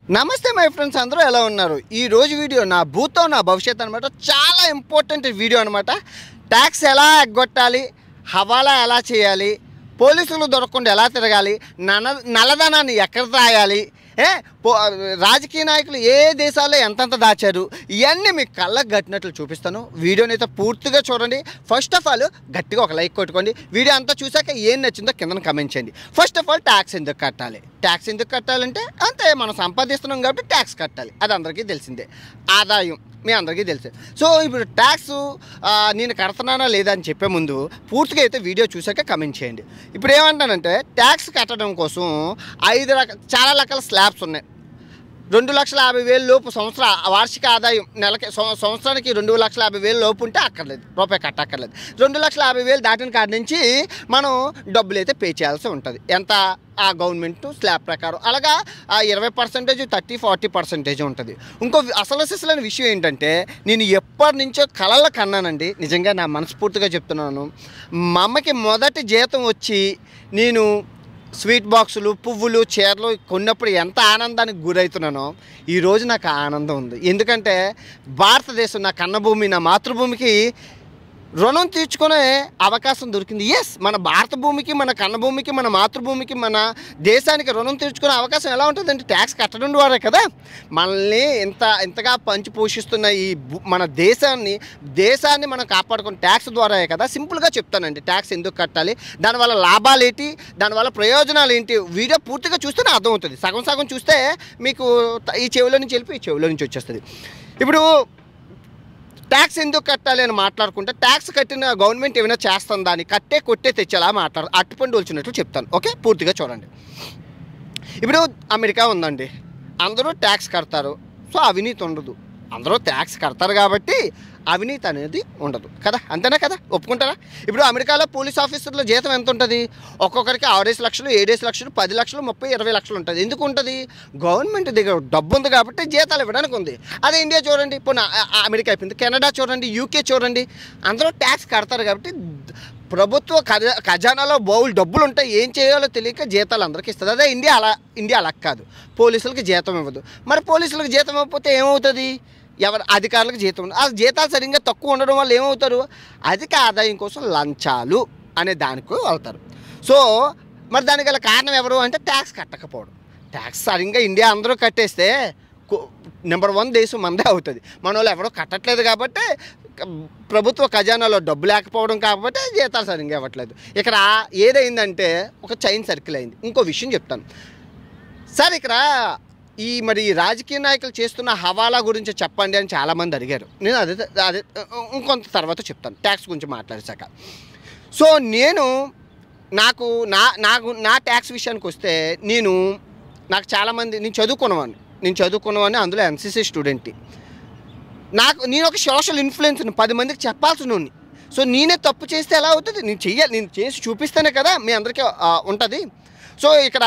నమస్తే my friends అందరూ ఎలా ఉన్నారు ఈ రోజు వీడియో నా భూతో నా భవిష్యత్ అనమాట చాలా ఇంపార్టెంట్ వీడియో అనమాట ట్యాక్స్ ఎలా ఎగ్గొట్టాలి హవాలా ఎలా చేయాలి పోలీసులు దొరకకుండా ఎలా తిరగాలి నన నల్లధనాన్ని ఎక్కడ రాయాలి ఏ పో రాజకీయ నాయకులు ఏ దేశాల్లో ఎంతెంత దాచారు ఇవన్నీ మీకు కళ్ళకు కట్టినట్లు చూపిస్తాను వీడియోని అయితే పూర్తిగా చూడండి ఫస్ట్ ఆఫ్ ఆల్ గట్టిగా ఒక లైక్ కొట్టుకోండి వీడియో అంతా చూసాక ఏం నచ్చిందో కింద కమెంట్ చేయండి ఫస్ట్ ఆఫ్ ఆల్ ట్యాక్స్ ఎందుకు కట్టాలి ట్యాక్స్ ఎందుకు కట్టాలంటే అంతే మనం సంపాదిస్తున్నాం కాబట్టి ట్యాక్స్ కట్టాలి అది అందరికీ తెలిసిందే ఆదాయం మీ అందరికీ తెలుసు సో ఇప్పుడు ట్యాక్స్ నేను కడుతున్నానా లేదా అని చెప్పే ముందు పూర్తిగా అయితే వీడియో చూసాక కమెంట్ చేయండి ఇప్పుడు ఏమంటానంటే ట్యాక్స్ కట్టడం కోసం ఐదు రకాల చాలా రకాల స్లాబ్స్ ఉన్నాయి రెండు లక్షల యాభై వేలు లోపు సంవత్సర వార్షిక ఆదాయం నెలకి సంవ- సంవత్సరానికి రెండు లక్షల యాభై వేలు లోపు ఉంటే అక్కర్లేదు రూపాయి కట్టక్కర్లేదు రెండు లక్షల యాభై వేలు దాటిన కాడి నుంచి మనం డబ్బులు అయితే పే చేయాల్సి ఉంటుంది ఎంత ఆ గవర్నమెంట్ స్లాబ్ ప్రకారం అలాగా ఆ ఇరవై పర్సెంటేజ్ థర్టీ ఫార్టీ పర్సెంటేజ్ ఉంటుంది ఇంకో వి- అసలు అసలు విషయం ఏంటంటే నేను ఎప్పటి నుంచో కలల కన్నానండి నిజంగా నా మనస్ఫూర్తిగా చెప్తున్నాను మా అమ్మకి మొదటి జీతం వచ్చి నేను స్వీట్ బాక్సులు పువ్వులు చీరలు కొన్నప్పుడు ఎంత ఆనందానికి గురవుతున్నానో ఈరోజు నాకు ఆ ఆనందం ఉంది ఎందుకంటే భారతదేశం నా కన్నభూమి నా మాతృభూమికి రుణం తీర్చుకునే అవకాశం దొరికింది ఎస్ మన భారత భూమికి మన కన్నభూమికి మన మాతృభూమికి మన దేశానికి రుణం తీర్చుకునే అవకాశం ఎలా ఉంటుందంటే ట్యాక్స్ కట్టడం ద్వారా కదా మనల్ని ఇంత ఇంతగా పంచి పోషిస్తున్న ఈ భూ- మన దేశాన్ని దేశాన్ని మనం కాపాడుకున్న ట్యాక్స్ ద్వారాయే కదా సింపుల్గా చెప్తానండి ట్యాక్స్ ఎందుకు కట్టాలి దానివల్ల లాభాలు ఏంటి దానివల్ల ప్రయోజనాలు ఏంటి వీడియో పూర్తిగా చూస్తేనే అర్థమవుతుంది సగం సగం చూస్తే మీకు త- ఈ చెవిలో నుంచి వెళ్ళి ఈ చెవిలో నుంచి వచ్చేస్తుంది ఇప్పుడు ట్యాక్స్ ఎందుకు కట్టాలి అని మాట్లాడుకుంటే ట్యాక్స్ కట్టిన గవర్నమెంట్ ఏమైనా చేస్తుంది దాన్ని కట్టే కొట్టే తెచ్చేలా మాట్లాడు అట్టుపండు వచ్చినట్లు చెప్తాను ఓకే పూర్తిగా చూడండి ఇప్పుడు అమెరికా ఉందండి అందరూ ట్యాక్స్ కడతారు సో అవినీతి ఉండదు అందరూ ట్యాక్స్ కడతారు కాబట్టి అవినీతి అనేది ఉండదు కదా అంతేనా కదా ఒప్పుకుంటారా ఇప్పుడు అమెరికాలో పోలీస్ ఆఫీసర్ల జీతం ఎంత ఉంటుంది ఒక్కొక్కరికి ఆరేసి లక్షలు ఏడేసి లక్షలు పది లక్షలు ముప్పై ఇరవై లక్షలు ఉంటుంది ఎందుకు ఉంటుంది గవర్నమెంట్ దగ్గర డబ్బు ఉంది కాబట్టి జీతాలు ఇవ్వడానికి ఉంది అదే ఇండియా చూడండి ఇప్పుడు అమెరికా అయిపోయింది కెనడా చూడండి యూకే చూడండి అందరూ ట్యాక్స్ కడతారు కాబట్టి ప్రభుత్వ ఖజా ఖజానాలో బౌల్ డబ్బులు ఉంటాయి ఏం చేయాలో తెలియక జీతాలు అందరికీ ఇస్తుంది అదే ఇండియా అలా ఇండియా అలా కాదు పోలీసులకి జీతం ఇవ్వదు మరి పోలీసులకు జీతం ఇవ్వకపోతే ఏమవుతుంది ఎవరు అధికారులకు జీతం ఉండదు. ఆ జీతాలు సరిగ్గా తక్కువ ఉండడం వల్ల ఏమవుతారు అధిక ఆదాయం కోసం లంచాలు అనే దానికి వెళ్తారు సో మరి దానికి గల కారణం ఎవరు అంటే ట్యాక్స్ కట్టకపోవడం ట్యాక్స్ సరిగ్గా ఇండియా అందరూ కట్టేస్తే నెంబర్ వన్ దేశం మందే అవుతుంది మన వాళ్ళు ఎవరో కట్టట్లేదు కాబట్టి క- ప్రభుత్వ ఖజానాలో డబ్బు లేకపోవడం కాబట్టి జీతాలు సరిగ్గా ఇవ్వట్లేదు ఇక్కడ ఏదైందంటే ఒక చైన్ సర్కిల్ అయింది ఇంకో విషయం చెప్తాను సార్ ఇక్కడ ఈ మరి ఈ రాజకీయ నాయకులు చేస్తున్న హవాలా గురించి చెప్పండి అని చాలామంది అడిగారు నేను అదే అదే ఇంకొంత తర్వాత చెప్తాను ట్యాక్స్ గురించి మాట్లాడేశాక సో నేను నాకు నా నాకు నా ట్యాక్స్ విషయానికి వస్తే నేను నాకు చాలామంది నేను చదువుకున్నవాడిని నేను చదువుకున్నవాడిని అందులో ఎన్సీసీ స్టూడెంట్ని నాకు నేను ఒక సోషల్ ఇన్ఫ్లుయెన్స్ని పది మందికి చెప్పాల్సిన వాడిని. సో నేనే తప్పు చేస్తే ఎలా అవుతుంది నేను చెయ్యాలి నేను చేసి చూపిస్తేనే కదా మీ అందరికీ ఉంటుంది సో ఇక్కడ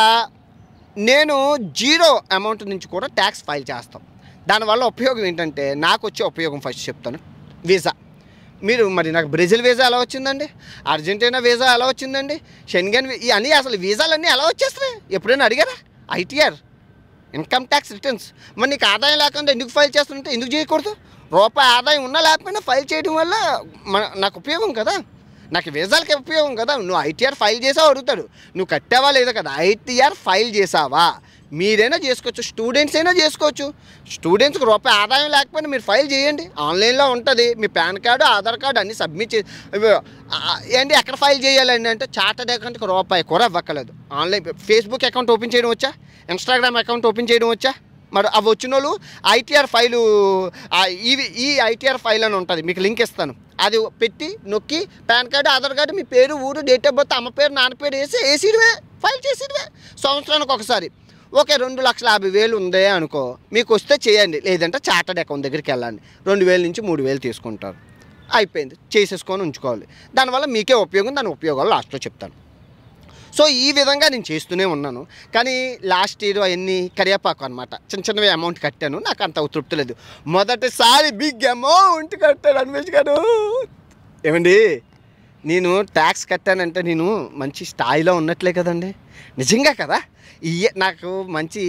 నేను జీరో అమౌంట్ నుంచి కూడా ట్యాక్స్ ఫైల్ చేస్తాం దానివల్ల ఉపయోగం ఏంటంటే నాకు వచ్చే ఉపయోగం ఫస్ట్ చెప్తాను వీసా మీరు మరి నాకు బ్రెజిల్ వీసా ఎలా వచ్చిందండి అర్జెంటీనా వీసా ఎలా వచ్చిందండి షెంగన్ వీ- ఇవన్నీ అసలు వీసాలన్నీ ఎలా వచ్చేస్తున్నాయి ఎప్పుడైనా అడిగారా ఐటీఆర్ ఇన్కమ్ ట్యాక్స్ రిటర్న్స్ మరి నీకు ఆదాయం లేకుండా ఎందుకు ఫైల్ చేస్తుంటే ఎందుకు చేయకూడదు రూపాయి ఆదాయం ఉన్నా లేకపోయినా ఫైల్ చేయడం వల్ల మన నాకు ఉపయోగం కదా నాకు వీసాలకి ఉపయోగం కదా నువ్వు ఐటీఆర్ ఫైల్ చేసావు అడుగుతాడు నువ్వు కట్టావా లేదా కదా ఐటీఆర్ ఫైల్ చేసావా మీరైనా చేసుకోవచ్చు స్టూడెంట్స్ అయినా చేసుకోవచ్చు స్టూడెంట్స్కి రూపాయి ఆదాయం లేకపోయినా మీరు ఫైల్ చేయండి ఆన్లైన్లో ఉంటుంది మీ పాన్ కార్డు ఆధార్ కార్డు అన్నీ సబ్మిట్ చేసి ఇవి, ఆ, ఏంటి ఎక్కడ ఫైల్ చేయాలండి అంటే చార్టర్డ్ అకౌంట్కి రూపాయి కూడా ఇవ్వక్కలేదు ఆన్లైన్ ఫేస్బుక్ అకౌంట్ ఓపెన్ చేయడం వచ్చా ఇన్స్టాగ్రామ్ అకౌంట్ ఓపెన్ చేయడం వచ్చా మరి అవి వచ్చిన వాళ్ళు ఐటీఆర్ ఫైలు ఆ, ఇవి ఈ ఐటీఆర్ ఫైల్ అని ఉంటుంది మీకు లింక్ ఇస్తాను అది పెట్టి నొక్కి పాన్ కార్డు ఆధార్ కార్డు మీ పేరు ఊరు డేట్ ఆఫ్ బర్త్ అమ్మ పేరు నాన్న పేరు వేసి వేసిడమే ఫైల్ చేసిడమే సంవత్సరానికి ఒకసారి ఓకే రెండు లక్షల యాభై వేలు ఉందే అనుకో మీకు వస్తే చేయండి లేదంటే చార్టర్డ్ అకౌంట్ దగ్గరికి వెళ్ళండి రెండు వేల నుంచి మూడు వేలు తీసుకుంటారు అయిపోయింది చేసేసుకొని ఉంచుకోవాలి దానివల్ల మీకే ఉపయోగం దాని ఉపయోగాలు లాస్ట్లో చెప్తాను సో ఈ విధంగా నేను చేస్తూనే ఉన్నాను కానీ లాస్ట్ ఇయర్ అవన్నీ కరియాపాకు అనమాట చిన్న చిన్నవి అమౌంట్ కట్టాను నాకు అంత తృప్తి లేదు మొదటిసారి బిగ్ అమౌంట్ కట్టాను అన్వేష్ గారు ఏమండి నేను ట్యాక్స్ కట్టానంటే నేను మంచి స్థాయిలో ఉన్నట్లే కదండి నిజంగా కదా ఈ నాకు మంచి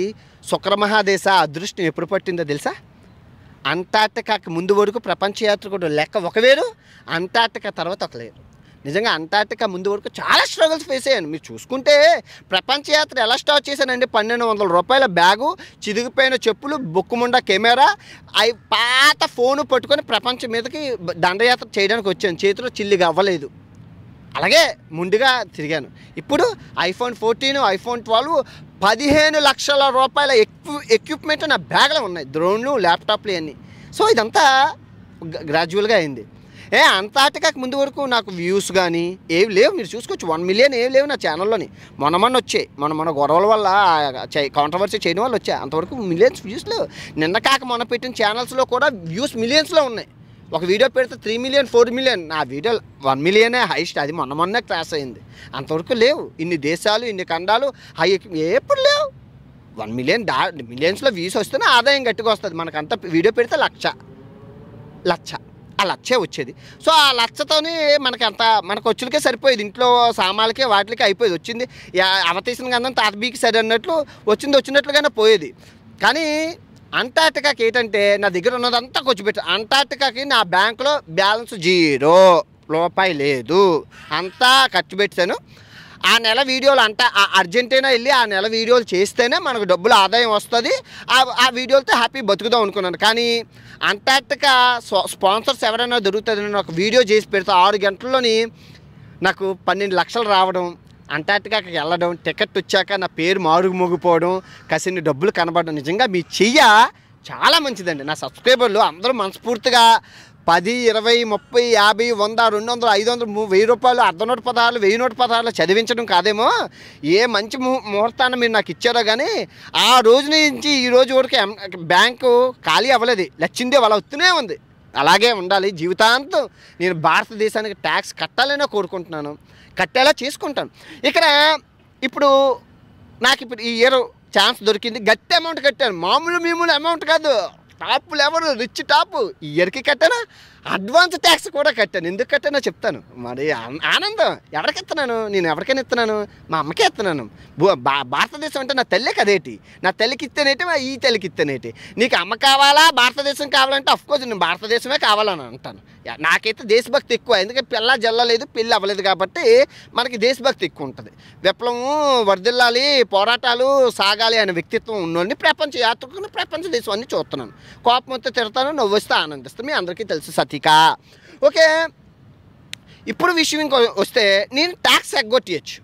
శుక్రమహాదేశ అదృష్టం ఎప్పుడు పట్టిందో తెలుసా అంటార్టికాకి ముందు వరకు ప్రపంచ యాత్రికుడు లెక్క ఒక వేరు అంటార్టికా తర్వాత ఒక లేరు నిజంగా అంటార్టికా ముందు వరకు చాలా స్ట్రగుల్స్ ఫేస్ అయ్యాను మీరు చూసుకుంటే ప్రపంచ యాత్ర ఎలా స్టార్ట్ చేశానండి పన్నెండు వందల రూపాయల బ్యాగు చిదిగిపోయిన చెప్పులు బొక్కుముండ కెమెరా అవి పాత ఫోను పట్టుకొని ప్రపంచం మీదకి బ- దండయాత్ర చేయడానికి వచ్చాను చేతిలో చిల్లిగా అవ్వలేదు అలాగే ముందుగా తిరిగాను ఇప్పుడు ఐఫోన్ ఫోర్టీన్ ఐఫోన్ ట్వెల్వ్ పదిహేను లక్షల రూపాయల ఎక్వి ఎక్విప్మెంట్ నా బ్యాగ్లో ఉన్నాయి డ్రోన్లు ల్యాప్టాప్లు ఇవన్నీ సో ఇదంతా గ్రాడ్యువల్గా అయింది ఏ అంతాటికాకి ముందు వరకు నాకు వ్యూస్ కానీ ఏవి లేవు మీరు చూసుకోవచ్చు వన్ మిలియన్ ఏవి లేవు నా ఛానల్లోని మొన్న మొన్న వచ్చాయి మన మన గొడవల వల్ల కాంట్రవర్సీ చేయడం వల్ల వచ్చాయి అంతవరకు మిలియన్స్ వ్యూస్ లేవు నిన్న కాక మొన్న పెట్టిన ఛానల్స్లో కూడా వ్యూస్ మిలియన్స్లో ఉన్నాయి ఒక వీడియో పెడితే త్రీ మిలియన్ ఫోర్ మిలియన్ నా వీడియో వన్ మిలియనే హైస్ట్ అది మొన్న మొన్నే క్రాస్ అయింది అంతవరకు లేవు ఇన్ని దేశాలు ఇన్ని ఖండాలు హై ఎప్పుడు లేవు వన్ మిలియన్ దా మిలియన్స్లో వ్యూస్ వస్తేనే ఆదాయం గట్టిగా వస్తుంది మనకంత వీడియో పెడితే లక్ష లక్ష ఆ లక్షే వచ్చేది సో ఆ లక్షతోని మనకి అంత మనకు వచ్చులకే సరిపోయేది ఇంట్లో సామాన్లకే వాటికి అయిపోయేది వచ్చింది యా- అవతీసిన గంధం తాతబీకి సరి అన్నట్లు వచ్చింది వచ్చినట్లుగానే పోయేది కానీ అంటార్టికాకి ఏంటంటే నా దగ్గర ఉన్నదంతా ఖర్చు పెట్టాను అంటార్టికాకి నా బ్యాంకులో బ్యాలెన్స్ జీరో రూపాయి లేదు అంతా ఖర్చు పెట్టాను ఆ నెల వీడియోలు అంట ఆ అర్జెంటీనా వెళ్ళి ఆ నెల వీడియోలు చేస్తేనే మనకు డబ్బులు ఆదాయం వస్తుంది ఆ ఆ వీడియోలతో హ్యాపీ బతుకుదాం అనుకున్నాను కానీ అంటార్టికా స్పా- స్పాన్సర్స్ ఎవరైనా దొరుకుతుందని ఒక వీడియో చేసి పెడితే ఆరు గంటల్లోని నాకు పన్నెండు లక్షలు రావడం అంటార్టికాకి వెళ్ళడం టికెట్ వచ్చాక నా పేరు మారుగు మోగిపోవడం కసిన్ని డబ్బులు కనబడడం నిజంగా మీ చెయ్య చాలా మంచిదండి నా సబ్స్క్రైబర్లు అందరూ మనస్ఫూర్తిగా పది ఇరవై ముప్పై యాభై వంద రెండు వందలు ఐదు వందలు ము- వెయ్యి రూపాయలు అర్ధ నోటు పదహారులు వెయ్యి నోటు పదహారులు చదివించడం కాదేమో ఏ మంచి ము ముహూర్తాన్ని మీరు నాకు ఇచ్చారో కానీ ఆ రోజు నుంచి ఈ రోజు వరకు ఎం- బ్యాంకు ఖాళీ అవ్వలేదు లచ్చిందే వాళ్ళ వస్తూనే ఉంది అలాగే ఉండాలి జీవితాంతం నేను భారతదేశానికి ట్యాక్స్ కట్టాలనే కోరుకుంటున్నాను కట్టేలా చేసుకుంటాను ఇక్కడ ఇప్పుడు నాకు ఇప్పుడు ఈ ఇయర్ ఛాన్స్ దొరికింది గట్టి అమౌంట్ కట్టాను మామూలు మీమూలు అమౌంట్ కాదు టాప్ లెవెల్ రిచ్ టాప్ ఈ ఇయర్కి కట్టాను అడ్వాన్స్ ట్యాక్స్ కూడా కట్టాను ఎందుకు కట్టానో చెప్తాను మరి ఆ- ఆనందం ఎవరికి ఇస్తున్నాను నేను ఎవరికైనా ఇస్తున్నాను మా అమ్మకే ఇస్తున్నాను భూ- భా- భారతదేశం అంటే నా తల్లి కదేటి నా తల్లికి ఇస్తేనేటి మా ఈ తల్లికి ఇస్తేనేటి నీకు అమ్మ కావాలా భారతదేశం కావాలంటే అఫ్కోర్స్ నేను భారతదేశమే కావాలని అంటాను యా- నాకైతే దేశభక్తి ఎక్కువ ఎందుకంటే పిల్ల జల్లలేదు పెళ్ళి అవ్వలేదు కాబట్టి మనకి దేశభక్తి ఎక్కువ ఉంటుంది విప్లవం వర్దిల్లాలి పోరాటాలు సాగాలి అనే వ్యక్తిత్వం ఉన్నోడిని ప్రపంచ యాత్రికుని ప్రపంచ దేశం అన్ని చూస్తున్నాను కోపం వస్తే తిడతాను నవ్వు వస్తే ఆనందిస్తాను మీ అందరికీ తెలుసు సతిక ఓకే ఇప్పుడు విషయం ఇంకో వస్తే నేను ట్యాక్స్ ఎగ్గొట్టేయచ్చు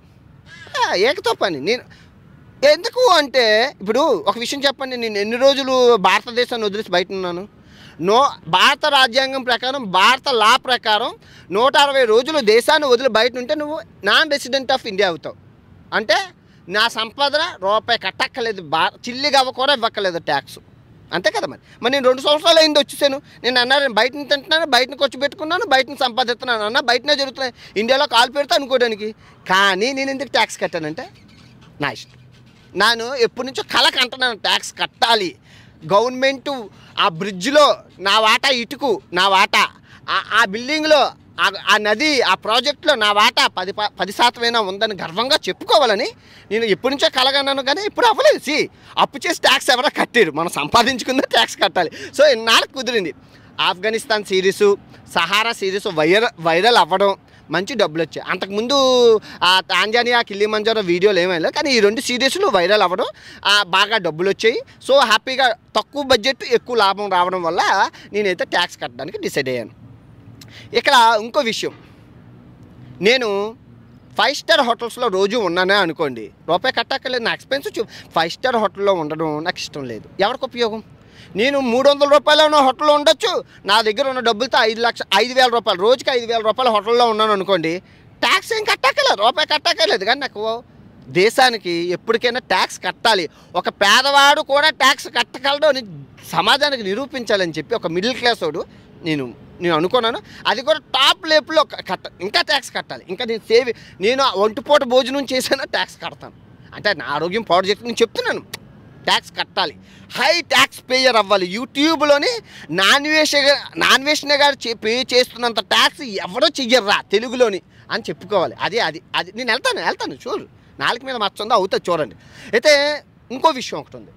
ఏకతో పని నేను ఎందుకు అంటే ఇప్పుడు ఒక విషయం చెప్పండి నేను ఎన్ని రోజులు భారతదేశాన్ని వదిలేసి బయట ఉన్నాను నో భారత రాజ్యాంగం ప్రకారం భారత లా ప్రకారం నూట అరవై రోజులు దేశాన్ని వదిలి బయట ఉంటే నువ్వు నాన్ రెసిడెంట్ ఆఫ్ ఇండియా అవుతావు అంటే నా సంపాదన రూపాయి కట్టక్కర్లేదు బా చిల్లిగా కూడా ఇవ్వక్కర్లేదు ట్యాక్స్ అంతే కదా మరి మరి నేను రెండు సంవత్సరాలు అయింది వచ్చేసాను నేను అన్నారు బయట నుంచి తింటున్నాను బయట నుంచి ఖర్చు పెట్టుకున్నాను బయట నుంచి సంపాదిస్తున్నాను అన్న బయటనే జరుగుతున్నాయి ఇండియాలో కాలు పెడితే అనుకోవడానికి కానీ నేను ఎందుకు ట్యాక్స్ కట్టానంటే నా ఇష్టం నేను ఎప్పటి నుంచో కళ కంటున్నాను ట్యాక్స్ కట్టాలి గవర్నమెంట్ ఆ బ్రిడ్జ్లో నా వాటా ఇటుకు నా వాటా ఆ- ఆ బిల్డింగ్లో ఆ- ఆ నది ఆ ప్రాజెక్టులో నా వాటా పది ప- పది శాతమైనా ఉందని గర్వంగా చెప్పుకోవాలని నేను ఎప్పటి నుంచో కలగన్నాను కానీ ఇప్పుడు అవ్వలేదు సి అప్పు చేసి ట్యాక్స్ ఎవరో కట్టారు మనం సంపాదించుకుందే ట్యాక్స్ కట్టాలి సో ఇన్నాళ్ళకి కుదిరింది ఆఫ్ఘనిస్తాన్ సిరీసు సహారా సిరీస్ వైర వైరల్ అవ్వడం మంచి డబ్బులు వచ్చాయి అంతకుముందు ఆ తాంజానియా కిల్లిమంజారో వీడియోలు ఏమైనా కానీ ఈ రెండు సిరీస్లు వైరల్ అవ్వడం ఆ, బాగా డబ్బులు వచ్చాయి సో హ్యాపీగా తక్కువ బడ్జెట్ ఎక్కువ లాభం రావడం వల్ల నేనైతే ట్యాక్స్ కట్టడానికి డిసైడ్ అయ్యాను ఇక్కడ ఇంకో విషయం నేను ఫైవ్ స్టార్ హోటల్స్లో రోజు ఉన్నానే అనుకోండి రూపాయి కట్టక్కర్లేదు నా ఎక్స్పెన్స్ ఫైవ్ స్టార్ హోటల్లో ఉండడం నాకు ఇష్టం లేదు ఎవరికి ఉపయోగం నేను మూడు వందల రూపాయలు ఉన్న హోటల్లో ఉండొచ్చు నా దగ్గర ఉన్న డబ్బులతో ఐదు లక్ష ఐదు వేల రూపాయలు రోజుకి ఐదు వేల రూపాయల హోటల్లో ఉన్నాను అనుకోండి ట్యాక్స్ ఏం కట్టక్కర్లేదు రూపాయి కట్టక్కర్లేదు కానీ నాకు దేశానికి ఎప్పటికైనా ట్యాక్స్ కట్టాలి ఒక పేదవాడు కూడా ట్యాక్స్ కట్టగలడు అని సమాజానికి నిరూపించాలని చెప్పి ఒక మిడిల్ క్లాస్ వాడు నేను నేను అనుకున్నాను అది కూడా టాప్ లేపులో కట్ట ఇంకా ట్యాక్స్ కట్టాలి ఇంకా నేను సేవ్ నేను ఒంటిపూట భోజనం చేసినా ట్యాక్స్ కడతాను అంటే నా ఆరోగ్యం పాడు చేసి నేను చెప్తున్నాను ట్యాక్స్ కట్టాలి హై ట్యాక్స్ పేయర్ అవ్వాలి యూట్యూబ్లోని నాన్ వేష నాన్ వేషనే గారు చే- పే చేస్తున్నంత ట్యాక్స్ ఎవరో చెయ్యర్రా తెలుగులోని అని చెప్పుకోవాలి అదే అది అది నేను వెళ్తాను వెళ్తాను చూడు నాలుగు మీద మచ్చ ఉందో అవుతుంది చూడండి అయితే ఇంకో విషయం ఒకటి ఉంది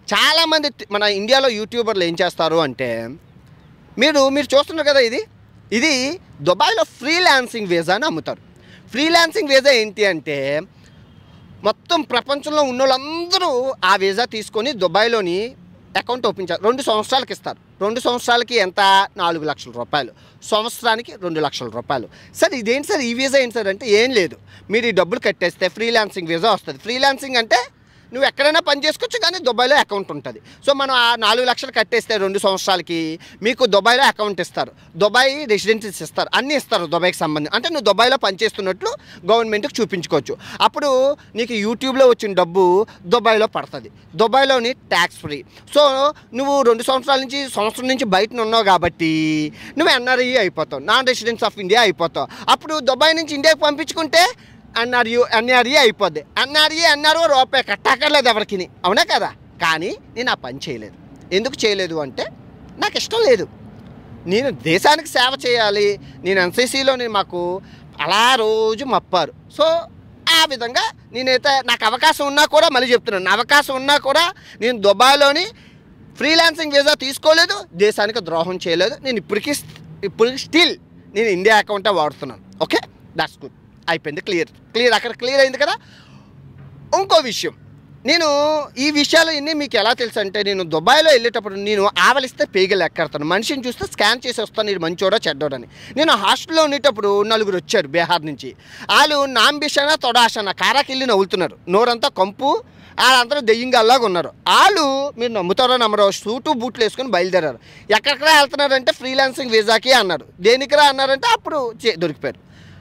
చాలామంది తి- మన ఇండియాలో యూట్యూబర్లు ఏం చేస్తారు అంటే మీరు మీరు చూస్తున్నారు కదా ఇది ఇది దుబాయ్లో ఫ్రీలాన్సింగ్ వీసా అని అమ్ముతారు ఫ్రీలాన్సింగ్ వీసా ఏంటి అంటే మొత్తం ప్రపంచంలో ఉన్న వాళ్ళందరూ ఆ వీసా తీసుకొని దుబాయ్లోని అకౌంట్ ఓపెన్ చేస్తారు రెండు సంవత్సరాలకి ఇస్తారు రెండు సంవత్సరాలకి ఎంత నాలుగు లక్షల రూపాయలు సంవత్సరానికి రెండు లక్షల రూపాయలు సార్ ఇదేంటి సార్ ఈ వీసా ఏంటి సార్ అంటే ఏం లేదు మీరు ఈ డబ్బులు కట్టేస్తే ఫ్రీలాన్సింగ్ వీసా వస్తుంది ఫ్రీలాన్సింగ్ అంటే నువ్వు ఎక్కడైనా పని చేసుకోవచ్చు కానీ దుబాయ్లో అకౌంట్ ఉంటుంది సో మనం ఆ నాలుగు లక్షలు కట్టేస్తే రెండు సంవత్సరాలకి మీకు దుబాయ్లో అకౌంట్ ఇస్తారు దుబాయ్ రెసిడెన్సీస్ ఇస్తారు అన్నీ ఇస్తారు దుబాయ్కి సంబంధించి అంటే నువ్వు దుబాయ్లో పనిచేస్తున్నట్లు గవర్నమెంట్కి చూపించుకోవచ్చు అప్పుడు నీకు యూట్యూబ్లో వచ్చిన డబ్బు దుబాయ్లో పడుతుంది దుబాయ్లోని ట్యాక్స్ ఫ్రీ సో నువ్వు రెండు సంవత్సరాల నుంచి సంవత్సరం నుంచి బయట ఉన్నావు కాబట్టి నువ్వు ఎన్ఆర్ఈ అయిపోతావు నాన్ రెసిడెన్స్ ఆఫ్ ఇండియా అయిపోతావు అప్పుడు దుబాయ్ నుంచి ఇండియాకి పంపించుకుంటే ఎన్ఆర్యు ఎన్ఆర్ఈ అయిపోద్ది ఎన్ఆర్ఈ ఎన్ఆర్ఓ రూపాయి కట్టక్కర్లేదు ఎవరికి అవునా కదా కానీ నేను ఆ పని చేయలేదు ఎందుకు చేయలేదు అంటే నాకు ఇష్టం లేదు నేను దేశానికి సేవ చేయాలి నేను ఎన్సీసీలో నేను మాకు అలా రోజు మప్పారు సో ఆ విధంగా నేనైతే నాకు అవకాశం ఉన్నా కూడా మళ్ళీ చెప్తున్నాను నా అవకాశం ఉన్నా కూడా నేను దుబాయ్లోని ఫ్రీలాన్సింగ్ వీసా తీసుకోలేదు దేశానికి ద్రోహం చేయలేదు నేను ఇప్పటికీ ఇప్పుడు స్టిల్ నేను ఇండియా అకౌంటే వాడుతున్నాను ఓకే దట్స్ గుడ్ అయిపోయింది క్లియర్ క్లియర్ అక్కడ క్లియర్ అయింది కదా ఇంకో విషయం నేను ఈ విషయాలు అన్నీ మీకు ఎలా తెలుసు అంటే నేను దుబాయ్లో వెళ్ళేటప్పుడు నేను ఆవలిస్తే పేగలు ఎక్కడతాను మనిషిని చూస్తే స్కాన్ చేసి వస్తాను ఇది మంచోడా చెడ్డోడని నేను హాస్టల్లో ఉండేటప్పుడు నలుగురు వచ్చారు బీహార్ నుంచి వాళ్ళు నాంబిషానా తొడాషానా కారాకెళ్ళి నవ్వులుతున్నారు నోరంతా కంపు వాళ్ళందరూ దెయ్యంగాల్లాగా ఉన్నారు వాళ్ళు మీరు నమ్ముతారో నమ్మరో సూటు బూట్లు వేసుకొని బయలుదేరారు ఎక్కడికరా వెళ్తున్నారంటే ఫ్రీలాన్సింగ్ వీసాకి అన్నారు దేనికిరా అన్నారంటే అప్పుడు చే- దొరికిపోయారు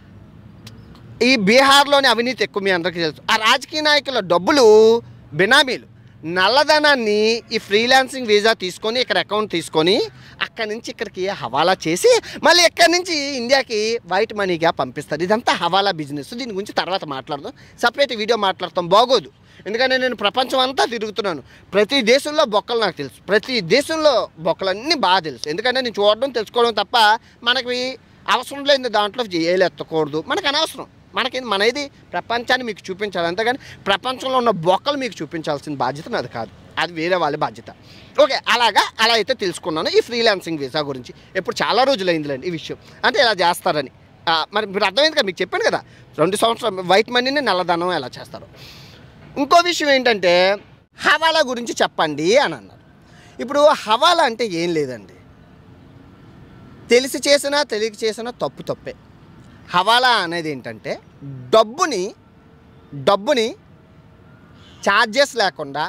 ఈ బీహార్లోని అవినీతి ఎక్కువ మీ అందరికీ తెలుసు ఆ రాజకీయ నాయకుల డబ్బులు బినామీలు నల్లధనాన్ని ఈ ఫ్రీలాన్సింగ్ వీసా తీసుకొని ఇక్కడ అకౌంట్ తీసుకొని అక్కడి నుంచి ఇక్కడికి హవాలా చేసి మళ్ళీ ఇక్కడి నుంచి ఇండియాకి వైట్ మనీగా పంపిస్తారు ఇదంతా హవాలా బిజినెస్ దీని గురించి తర్వాత మాట్లాడదాం సపరేట్ వీడియో మాట్లాడతాం బాగోదు ఎందుకంటే నేను ప్రపంచం అంతా తిరుగుతున్నాను ప్రతి దేశంలో బొక్కలు నాకు తెలుసు ప్రతి దేశంలో బొక్కలన్నీ బాగా తెలుసు ఎందుకంటే నేను చూడడం తెలుసుకోవడం తప్ప మనకి అవసరం లేని దాంట్లో ఏలు ఎత్తకూడదు మనకు అనవసరం మనకి మనది ప్రపంచాన్ని మీకు చూపించాలి అంతేగాని ప్రపంచంలో ఉన్న బొక్కలు మీకు చూపించాల్సిన బాధ్యత నాది కాదు అది వేరే వాళ్ళ బాధ్యత ఓకే అలాగా అలా అయితే తెలుసుకున్నాను ఈ ఫ్రీలాన్సింగ్ వీసా గురించి ఇప్పుడు చాలా రోజులైందిలేండి ఈ విషయం అంటే ఇలా చేస్తారని ఆ, మరి మీరు అర్థమైంది కదా మీకు చెప్పాను కదా రెండు సంవత్సరాలు వైట్ మనీని నల్లధనం ఎలా చేస్తారు ఇంకో విషయం ఏంటంటే హవాలా గురించి చెప్పండి అని అన్నారు ఇప్పుడు హవాలా అంటే ఏం లేదండి తెలిసి చేసినా తెలియక చేసినా తప్పు తప్పే హవాలా అనేది ఏంటంటే డబ్బుని డబ్బుని ఛార్జెస్ లేకుండా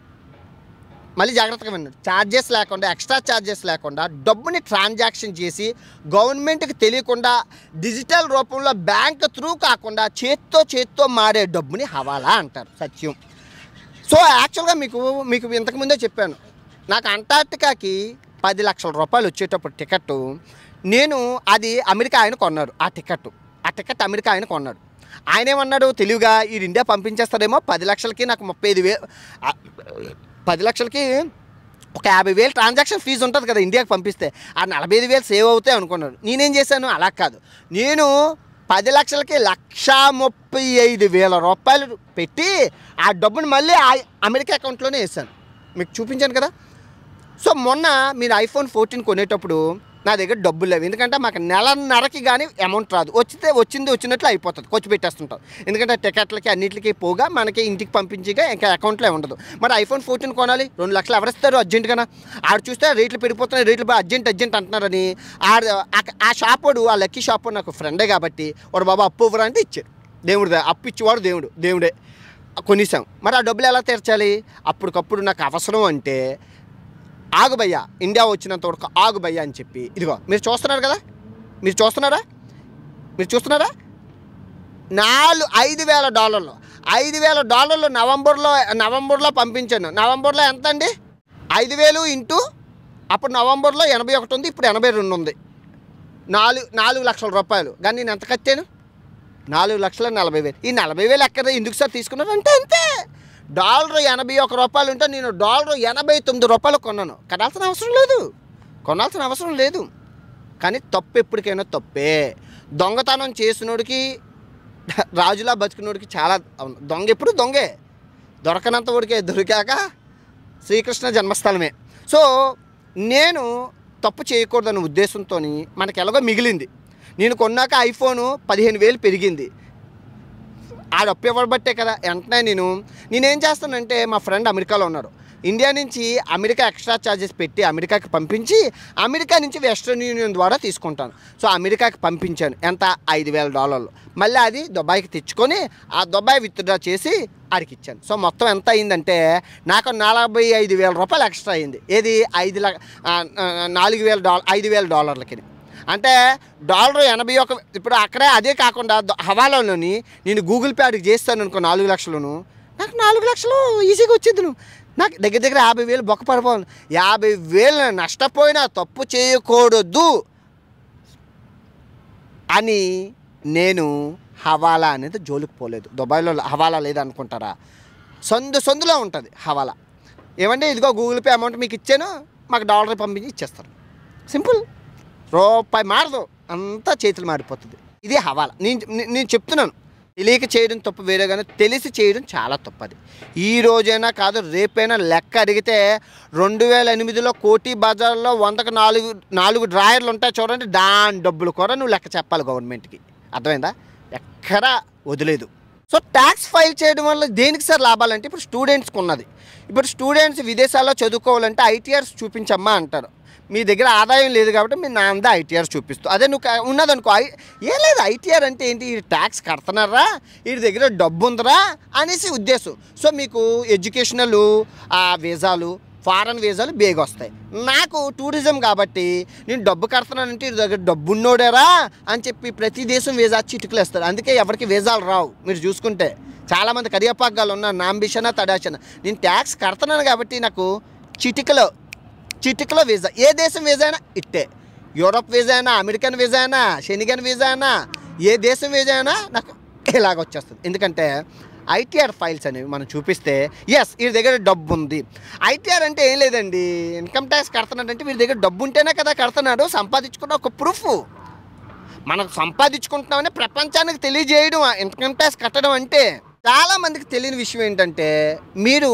మళ్ళీ జాగ్రత్తగా వినండి ఛార్జెస్ లేకుండా ఎక్స్ట్రా ఛార్జెస్ లేకుండా డబ్బుని ట్రాన్సాక్షన్ చేసి గవర్నమెంట్కి తెలియకుండా డిజిటల్ రూపంలో బ్యాంక్ త్రూ కాకుండా చేత్తో చేత్తో మారే డబ్బుని హవాలా అంటారు సత్యం సో యాక్చువల్గా మీకు మీకు ఇంతకుముందే చెప్పాను నాకు అంటార్టికాకి పది లక్షల రూపాయలు వచ్చేటప్పుడు టికెట్ నేను అది అమెరికా ఆయన కొన్నాడు ఆ టికెట్ ఆ టికెట్ అమెరికా ఆయన కొన్నాడు ఆయన ఏమన్నాడు తెలివిగా ఈ ఇండియా పంపించేస్తాడేమో పది లక్షలకి నాకు ముప్పై ఐదు వేలు ఆ, పది లక్షలకి ఒక యాభై వేలు ట్రాన్సాక్షన్ ఫీజు ఉంటుంది కదా ఇండియాకి పంపిస్తే ఆ నలభై ఐదు వేలు సేవ్ అవుతాయి అనుకున్నాను నేనేం చేశాను అలా కాదు నేను పది లక్షలకి లక్ష ముప్పై ఐదు వేల రూపాయలు పెట్టి ఆ డబ్బుని మళ్ళీ ఆ అమెరికా అకౌంట్లోనే వేసాను మీకు చూపించాను కదా సో మొన్న మీరు ఐఫోన్ ఫోర్టీన్ కొనేటప్పుడు నా దగ్గర డబ్బులు లేవు ఎందుకంటే మాకు నెలన్నరకి కానీ అమౌంట్ రాదు వచ్చితే వచ్చింది వచ్చినట్లు అయిపోతుంది ఖర్చు పెట్టేస్తుంటాం ఎందుకంటే టికెట్లకి అన్నిటికీ పోగా మనకి ఇంటికి పంపించిగా ఇంకా అకౌంట్లో ఉండదు మరి ఐఫోన్ ఫోర్టీన్ కొనాలి రెండు లక్షలు ఎవరిస్తారు అర్జెంటుగా ఆడు చూస్తే రేట్లు పెరిగిపోతున్నాయి రేట్లు బాగా అర్జెంట్ అర్జెంట్ అంటున్నారని ఆడ ఆ- ఆ షాప్ వాడు ఆ లక్కీ షాప్ వాడు నాకు ఫ్రెండే కాబట్టి వాడు బాబా అప్పు ఇవ్వరా అంటే ఇచ్చాడు దేవుడు అప్పు ఇచ్చేవాడు దేవుడు దేవుడే కొనిసాం మరి ఆ డబ్బులు ఎలా తీర్చాలి అప్పటికప్పుడు నాకు అవసరం అంటే ఆగు భయ్యా ఇండియా వచ్చినంత వరకు ఆగు భయ్యా అని చెప్పి ఇదిగో మీరు చూస్తున్నారు కదా మీరు చూస్తున్నారా మీరు చూస్తున్నారా నాలుగు ఐదు వేల డాలర్లు ఐదు వేల డాలర్లు నవంబర్లో నవంబర్లో పంపించాను నవంబర్లో ఎంత అండి ఐదు వేలు ఇంటూ అప్పుడు నవంబర్లో ఎనభై ఒకటి ఉంది ఇప్పుడు ఎనభై రెండు ఉంది నాలుగు నాలుగు లక్షల రూపాయలు కానీ నేను ఎంత కట్టాను నాలుగు లక్షల నలభై వేలు ఈ నలభై వేలు ఎక్కడ ఎందుకు సార్ తీసుకున్నారు అంటే అంతే డాలర్ ఎనభై ఒక రూపాయలు ఉంటే నేను డాలర్ ఎనభై తొమ్మిది రూపాయలు కొన్నాను కొనాల్సిన అవసరం లేదు కొనాల్సిన అవసరం లేదు కానీ తప్పు ఎప్పటికైనా తప్పే దొంగతనం చేసినోడికి రాజులా బతికినోడికి చాలా అవును. దొంగ ఎప్పుడు దొంగే దొరకనంత వాడికే దొరికాక శ్రీకృష్ణ జన్మస్థలమే సో నేను తప్పు చేయకూడదన్న ఉద్దేశంతో మనకి ఎలాగో మిగిలింది నేను కొన్నాక ఐఫోను పదిహేను వేలు పెరిగింది ఆడ అప్పు ఇవ్వబట్టే కదా వెంటనే నేను నేనేం చేస్తానంటే మా ఫ్రెండ్ అమెరికాలో ఉన్నారు ఇండియా నుంచి అమెరికా ఎక్స్ట్రా ఛార్జెస్ పెట్టి అమెరికాకి పంపించి అమెరికా నుంచి వెస్ట్రన్ యూనియన్ ద్వారా తీసుకుంటాను సో అమెరికాకి పంపించాను ఎంత ఐదు వేల డాలర్లు మళ్ళీ అది దుబాయ్కి తెచ్చుకొని ఆ దుబాయ్ విత్డ్రా చేసి ఆడికి ఇచ్చాను సో మొత్తం ఎంత అయిందంటే నాకు నలభై ఐదు వేల రూపాయలు ఎక్స్ట్రా అయింది ఏది ఐదు లక్ష నాలుగు వేల డాలర్ ఐదు వేల డాలర్లకి అంటే డాలర్ ఎనభై ఒక ఇప్పుడు అక్కడే అదే కాకుండా ద- హవాలాలోని నేను గూగుల్ పే అడిగి చేస్తాను అనుకో నాలుగు లక్షలను నాకు నాలుగు లక్షలు ఈజీగా వచ్చేది నువ్వు నాకు దగ్గర దగ్గర యాభై వేలు బొక్క పడిపోవాలి యాభై వేలు నష్టపోయినా తప్పు చేయకూడదు అని నేను హవాలా అనేది జోలికి పోలేదు దుబాయ్లో హవాలా లేదనుకుంటారా సందు సందులో ఉంటుంది హవాలా ఏమంటే ఇదిగో గూగుల్ పే అమౌంట్ మీకు ఇచ్చాను మాకు డాలర్ పంపించి ఇచ్చేస్తారు సింపుల్ రూపాయి మారదు అంతా చేతులు మారిపోతుంది ఇది హవాలా నేను నే- నేను చెప్తున్నాను తెలియక చేయడం తప్పు వేరే కానీ తెలిసి చేయడం చాలా తప్పది ఈ రోజైనా కాదు రేపైనా లెక్క అడిగితే రెండు వేల ఎనిమిదిలో కోటి బజార్లో వందకు నాలుగు నాలుగు డ్రాయర్లు ఉంటాయి చూడండి దాని డబ్బులు కూడా నువ్వు లెక్క చెప్పాలి గవర్నమెంట్కి అర్థమైందా ఎక్కడా వదిలేదు సో ట్యాక్స్ ఫైల్ చేయడం వల్ల దేనికి సార్ లాభాలంటే ఇప్పుడు స్టూడెంట్స్కి ఉన్నది ఇప్పుడు స్టూడెంట్స్ విదేశాల్లో చదువుకోవాలంటే ఐటీఆర్స్ చూపించమ్మా అంటారు మీ దగ్గర ఆదాయం లేదు కాబట్టి మీరు నా అందా ఐటీఆర్ చూపిస్తూ అదే నువ్వు కా- ఉన్నదనుకో ఐ ఏం లేదు ఐటీఆర్ అంటే ఏంటి ఈ ట్యాక్స్ కడుతున్నారా వీడి దగ్గర డబ్బు ఉందరా అనేసి ఉద్దేశం సో మీకు ఎడ్యుకేషనల్ ఆ వీసాలు ఫారెన్ వీసాలు బేగా వస్తాయి నాకు టూరిజం కాబట్టి నేను డబ్బు కడుతున్నానంటే వీడి దగ్గర డబ్బు ఉన్నోడేరా అని చెప్పి ప్రతి దేశం వీసా చిటుకులు వేస్తారు అందుకే ఎవరికి వీసాలు రావు మీరు చూసుకుంటే చాలామంది కరియాపాకాలు ఉన్నారు నా అంబిషనా తడాచన నేను ట్యాక్స్ కడుతున్నాను కాబట్టి నాకు చిటికలో చిటికలో వీసా ఏ దేశం వీసా అయినా ఇట్టే యూరోప్ వీసా అయినా అమెరికన్ వీసా అయినా షెనిగన్ వీసా అయినా ఏ దేశం వీసా అయినా నాకు ఇలాగ వచ్చేస్తుంది ఎందుకంటే ఐటీఆర్ ఫైల్స్ అనేవి మనం చూపిస్తే ఎస్ వీరి దగ్గర డబ్బు ఉంది ఐటీఆర్ అంటే ఏం లేదండి ఇన్కమ్ ట్యాక్స్ కడుతున్నాడంటే వీరి దగ్గర డబ్బు ఉంటేనే కదా కడుతున్నాడు సంపాదించుకున్న ఒక ప్రూఫ్ మనం సంపాదించుకుంటున్నామని ప్రపంచానికి తెలియజేయడం ఆ ఇన్కమ్ ట్యాక్స్ కట్టడం అంటే చాలా మందికి తెలియని విషయం ఏంటంటే మీరు